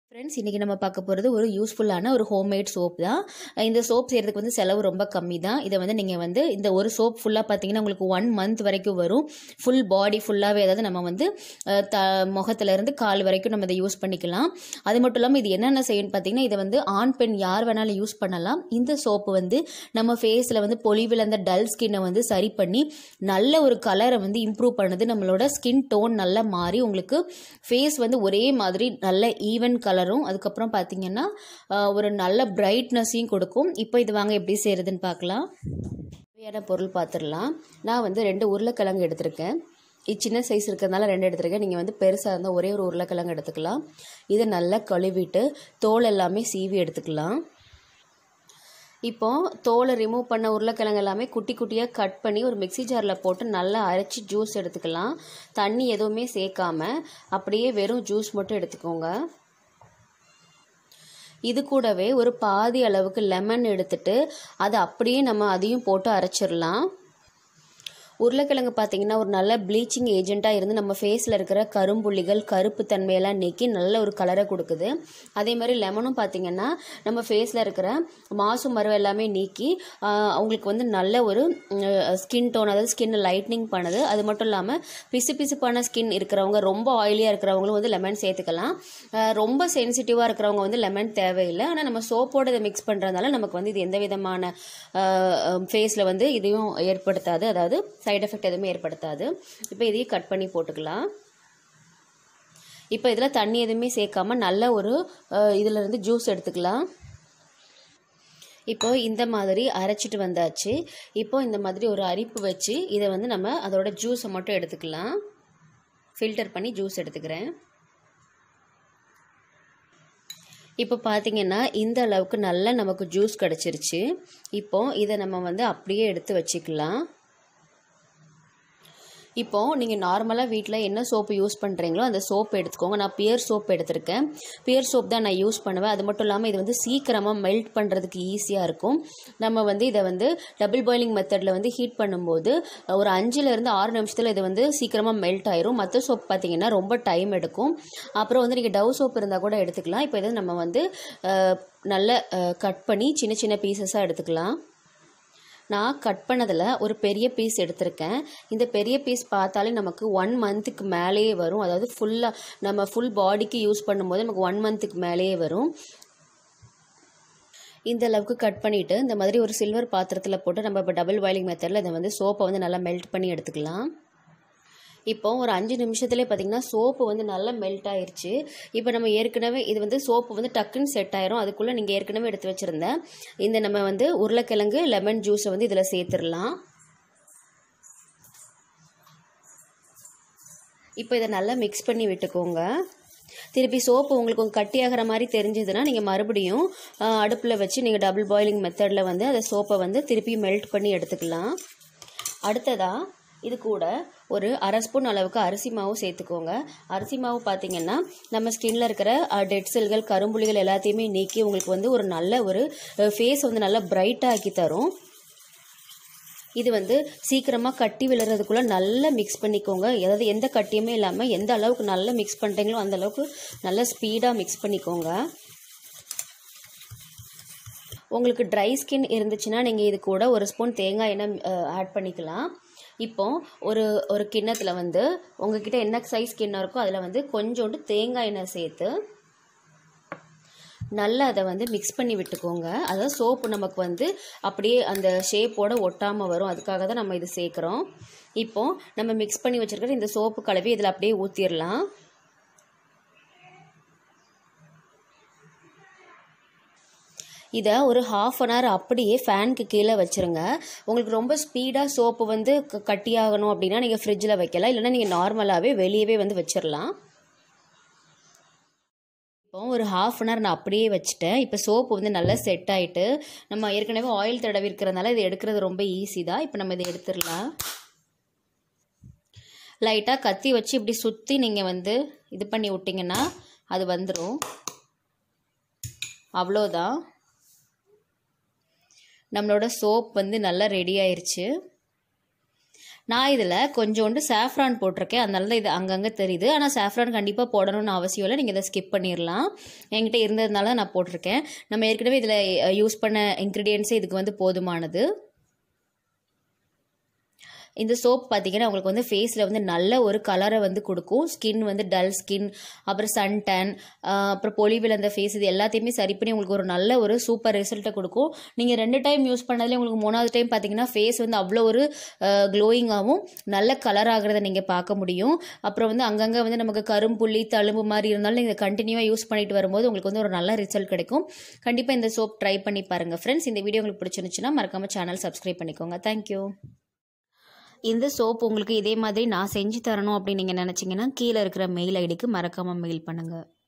friends இன்றைக்கி நம்ம பார்க்க போகிறது ஒரு யூஸ்ஃபுல்லான ஒரு ஹோம்மேட் சோப் தான் இந்த சோப் செய்கிறதுக்கு வந்து செலவு ரொம்ப கம்மி தான் இதை வந்து நீங்கள் வந்து இந்த ஒரு சோப் ஃபுல்லாக பார்த்தீங்கன்னா உங்களுக்கு ஒன் மந்த் வரைக்கும் வரும் ஃபுல் பாடி ஃபுல்லாகவே அதாவது நம்ம வந்து அஹ், த முகத்துலேருந்து கால் வரைக்கும் நம்ம இதை யூஸ் பண்ணிக்கலாம் அது மட்டும் இல்லாமல் இது என்னென்ன செய்யணும்னு பார்த்தீங்கன்னா இதை வந்து ஆண் பெண் யார் வேணாலும் யூஸ் பண்ணலாம் இந்த சோப்பு வந்து நம்ம ஃபேஸில் வந்து பொலிவிழந்த டல் ஸ்கின்னை வந்து சரி பண்ணி நல்ல ஒரு கலரை வந்து இம்ப்ரூவ் பண்ணுது நம்மளோட ஸ்கின் டோன் நல்லா மாறி உங்களுக்கு ஃபேஸ் வந்து ஒரே மாதிரி நல்ல ஈவன் கலரும் அதுக்கப்புறம் பார்த்தீங்கன்னா ஆஹ், ஒரு நல்ல பிரைட்னஸையும் கொடுக்கும் இப்போ இது வாங்க எப்படி செய்கிறதுன்னு பார்க்கலாம் தேவையான பொருள் பார்த்துடலாம் நான் வந்து ரெண்டு உருளைக்கிழங்கு எடுத்திருக்கேன் இது சின்ன சைஸ் இருக்கிறதுனால ரெண்டு எடுத்திருக்கேன் நீங்கள் வந்து பெருசாக இருந்தால் ஒரே ஒரு உருளைக்கிழங்கு எடுத்துக்கலாம் இதை நல்லா கழுவிட்டு தோல் எல்லாமே சீவி எடுத்துக்கலாம் இப்போ தோலை ரிமூவ் பண்ண உருளைக்கிழங்கு எல்லாமே குட்டி குட்டியாக கட் பண்ணி ஒரு மிக்ஸி ஜாரில் போட்டு நல்லா அரைச்சி ஜூஸ் எடுத்துக்கலாம் தண்ணி எதுவுமே சேர்க்காம அப்படியே வெறும் ஜூஸ் மட்டும் எடுத்துக்கோங்க இது கூடவே ஒரு பாதி அளவுக்கு லெமன் எடுத்துட்டு அதை அப்படியே நம்ம அதையும் போட்டு அரைச்சிடலாம் உருளைக்கிழங்கு பார்த்தீங்கன்னா ஒரு நல்ல ப்ளீச்சிங் ஏஜெண்ட்டாக இருந்து நம்ம ஃபேஸில் இருக்கிற கரும்புள்ளிகள் கருப்பு தன்மையெல்லாம் நீக்கி நல்ல ஒரு கலரை கொடுக்குது அதே மாதிரி லெமனும் பார்த்தீங்கன்னா நம்ம ஃபேஸில் இருக்கிற மாசு மரம் எல்லாமே நீக்கி ஆஹ், அவங்களுக்கு வந்து நல்ல ஒரு ஸ்கின் டோன் அதாவது ஸ்கின் லைட்னிங் பண்ணுது அது மட்டும் இல்லாமல் பிசு பிசுப்பான ஸ்கின் இருக்கிறவங்க ரொம்ப ஆயிலியாக இருக்கிறவங்களும் வந்து லெமன் சேர்த்துக்கலாம் ஆஹ், ரொம்ப சென்சிட்டிவாக இருக்கிறவங்க வந்து லெமன் தேவையில்லை ஆனால் நம்ம சோப்போட இதை மிக்ஸ் பண்ணுறதுனால நமக்கு வந்து இது எந்த விதமான ஃபேஸில் வந்து இதையும் ஏற்படுத்தாது அதாவது சைடு எஃபெக்ட் எதுவுமே ஏற்படுத்தாது இப்போ இதையும் கட் பண்ணி போட்டுக்கலாம் இப்போ இதில் தண்ணி எதுவுமே சேர்க்காம நல்ல ஒரு அஹ், இதுல இருந்து ஜூஸ் எடுத்துக்கலாம் இப்போ இந்த மாதிரி அரைச்சிட்டு வந்தாச்சு இப்போ இந்த மாதிரி ஒரு அரிப்பு வச்சு இதை வந்து நம்ம அதோட ஜூஸை மட்டும் எடுத்துக்கலாம் ஃபில்டர் பண்ணி ஜூஸ் எடுத்துக்கிறேன் இப்போ பார்த்தீங்கன்னா இந்த அளவுக்கு நல்ல நமக்கு ஜூஸ் கிடச்சிருச்சு இப்போ இதை நம்ம வந்து அப்படியே எடுத்து வச்சுக்கலாம் இப்போ நீங்கள் நார்மலாக வீட்டில் என்ன சோப்பு யூஸ் பண்ணுறீங்களோ அந்த சோப் எடுத்துக்கோங்க நான் பியர் சோப் எடுத்திருக்கேன் பியர் சோப் தான் நான் யூஸ் பண்ணுவேன் அது மட்டும் இல்லாமல் இது வந்து சீக்கிரமாக மெல்ட் பண்ணுறதுக்கு ஈஸியாக இருக்கும் நம்ம வந்து இதை வந்து டபுள் பாயிலிங் மெத்தடில் வந்து ஹீட் பண்ணும்போது ஒரு அஞ்சுலேருந்து ஆறு நிமிஷத்தில் இது வந்து சீக்கிரமாக மெல்ட் ஆயிரும் மற்ற சோப் பார்த்தீங்கன்னா ரொம்ப டைம் எடுக்கும் அப்புறம் வந்து நீங்கள் டவ் சோப் இருந்தால் கூட எடுத்துக்கலாம் இப்போ இதை நம்ம வந்து அஹ், நல்ல கட் பண்ணி சின்ன சின்ன பீசஸாக எடுத்துக்கலாம் நான் கட் பண்ணதில் ஒரு பெரிய பீஸ் எடுத்திருக்கேன் இந்த பெரிய பீஸ் பார்த்தாலே நமக்கு ஒன் மந்த்துக்கு மேலேயே வரும் அதாவது ஃபுல்லாக நம்ம ஃபுல் பாடிக்கு யூஸ் பண்ணும்போது நமக்கு ஒன் மந்த்துக்கு மேலேயே வரும் இந்த அளவுக்கு கட் பண்ணிவிட்டு இந்த மாதிரி ஒரு சில்வர் பாத்திரத்தில் போட்டு நம்ம இப்போ டபுள் பாயிலிங் மெத்தடில் இதை வந்து சோப்பை வந்து நல்லா மெல்ட் பண்ணி எடுத்துக்கலாம் இப்போ ஒரு அஞ்சு நிமிஷத்துலேயே பார்த்தீங்கன்னா சோப்பு வந்து நல்லா மெல்ட் ஆயிருச்சு இப்போ நம்ம ஏற்கனவே இது வந்து சோப்பு வந்து டக்குன்னு செட் ஆயிரும் அதுக்குள்ளே நீங்கள் ஏற்கனவே எடுத்து வச்சுருந்த இந்த நம்ம வந்து உருளைக்கிழங்கு லெமன் ஜூஸை வந்து இதில் சேர்த்துடலாம் இப்போ இதை நல்லா மிக்ஸ் பண்ணி விட்டுக்கோங்க திருப்பி சோப்பு உங்களுக்கு கொஞ்சம் கட்டியாகிற மாதிரி தெரிஞ்சதுன்னா நீங்கள் மறுபடியும் அடுப்பில் வச்சு நீங்கள் டபுள் பாயிலிங் மெத்தடில் வந்து அந்த சோப்பை வந்து திருப்பி மெல்ட் பண்ணி எடுத்துக்கலாம் அடுத்ததாக இது கூட ஒரு அரை ஸ்பூன் அளவுக்கு அரிசி மாவு சேர்த்துக்கோங்க அரிசி மாவு பார்த்தீங்கன்னா நம்ம ஸ்கின்ல இருக்கிற டெட் செல்கள் கரும்புள்ளிகள் எல்லாத்தையுமே நீக்கி உங்களுக்கு வந்து ஒரு நல்ல ஒரு ஃபேஸ் வந்து நல்லா பிரைட்டாக ஆக்கி தரும் இது வந்து சீக்கிரமாக கட்டி விழுறதுக்குள்ளே நல்லா மிக்ஸ் பண்ணிக்கோங்க அதாவது எந்த கட்டியுமே இல்லாமல் எந்த அளவுக்கு நல்லா மிக்ஸ் பண்ணுறீங்களோ அந்த அளவுக்கு நல்லா ஸ்பீடாக மிக்ஸ் பண்ணிக்கோங்க உங்களுக்கு ட்ரை ஸ்கின் இருந்துச்சுன்னா நீங்கள் இது கூட ஒரு ஸ்பூன் தேங்காய் எண்ணெய் ஆட் பண்ணிக்கலாம் இப்போ ஒரு ஒரு கிண்ணத்தில் வந்து உங்ககிட்ட என்ன சைஸ் கிண்ணம் இருக்கோ அதில் வந்து கொஞ்சோண்டு தேங்காய் எண்ணெய் சேர்த்து நல்லா அதை வந்து மிக்ஸ் பண்ணி விட்டுக்கோங்க அதாவது சோப்பு நமக்கு வந்து அப்படியே அந்த ஷேப்போட ஒட்டாமல் வரும் அதுக்காக தான் நம்ம இது சேர்க்குறோம் இப்போ நம்ம மிக்ஸ் பண்ணி வச்சுருக்கிற இந்த சோப்பு கலவை இதில் அப்படியே ஊற்றிடலாம் இதை ஒரு ஹாஃப் அன் ஹவர் அப்படியே ஃபேனுக்கு கீழே வச்சுருங்க உங்களுக்கு ரொம்ப ஸ்பீடாக சோப்பு வந்து க- கட்டியாகணும் அப்படின்னா நீங்கள் ஃப்ரிட்ஜில் வைக்கலாம் இல்லைன்னா நீங்கள் நார்மலாகவே வெளியவே வந்து வச்சிடலாம் இப்போ ஒரு ஹாஃப் அன் ஹவர் நான் அப்படியே வச்சுட்டேன் இப்போ சோப்பு வந்து நல்லா செட் ஆகிட்டு நம்ம ஏற்கனவே ஆயில் தடவி இருக்கிறதுனால இது எடுக்கிறது ரொம்ப ஈஸி தான் இப்போ நம்ம இதை எடுத்துடலாம் லைட்டாக கத்தி வச்சு இப்படி சுற்றி நீங்கள் வந்து இது பண்ணி விட்டிங்கன்னா அது வந்துடும் அவ்வளோதான் நம்மளோட சோப் வந்து நல்லா ரெடி ஆயிருச்சு நான் இதில் கொஞ்சோண்டு சாஃப்ரான் போட்டிருக்கேன் அதனால தான் இது அங்கங்கே தெரியுது ஆனால் சாஃப்ரான் கண்டிப்பாக போடணும்னு அவசியம் இல்லை நீங்கள் இதை ஸ்கிப் பண்ணிடலாம் என்கிட்ட இருந்ததுனால நான் போட்டிருக்கேன் நம்ம ஏற்கனவே இதில் யூஸ் பண்ண இன்க்ரீடியன்ஸே இதுக்கு வந்து போதுமானது இந்த சோப் பார்த்தீங்கன்னா உங்களுக்கு வந்து ஃபேஸில் வந்து நல்ல ஒரு கலரை வந்து கொடுக்கும் ஸ்கின் வந்து டல் ஸ்கின் அப்புறம் சன் டேன் அப்புறம் பொலிவில் அந்த ஃபேஸ் இது எல்லாத்தையுமே சரி பண்ணி உங்களுக்கு ஒரு நல்ல ஒரு சூப்பர் ரிசல்ட்டை கொடுக்கும் நீங்கள் ரெண்டு டைம் யூஸ் பண்ணதுலேயே உங்களுக்கு மூணாவது டைம் பார்த்தீங்கன்னா ஃபேஸ் வந்து அவ்வளோ ஒரு க்ளோயிங்காகவும் நல்ல கலர் ஆகிறத நீங்கள் பார்க்க முடியும் அப்புறம் வந்து அங்கங்கே வந்து நமக்கு கரும்புள்ளி தழும்பு மாதிரி இருந்தாலும் நீங்கள் கண்டினியூவாக யூஸ் பண்ணிட்டு வரும்போது உங்களுக்கு வந்து ஒரு நல்ல ரிசல்ட் கிடைக்கும் கண்டிப்பாக இந்த சோப் ட்ரை பண்ணி பாருங்கள் ஃப்ரெண்ட்ஸ் இந்த வீடியோ உங்களுக்கு பிடிச்சிருந்துச்சுன்னா மறக்காமல் சேனல் சப்ஸ்கிரைப் பண்ணிக்கோங்க தேங்க்யூ இந்த சோப் உங்களுக்கு இதே மாதிரி நான் செஞ்சு தரணும் அப்படின்னு நீங்கள் நினச்சிங்கன்னா கீழே இருக்கிற மெயில் ஐடிக்கு மறக்காமல் மெயில் பண்ணுங்கள்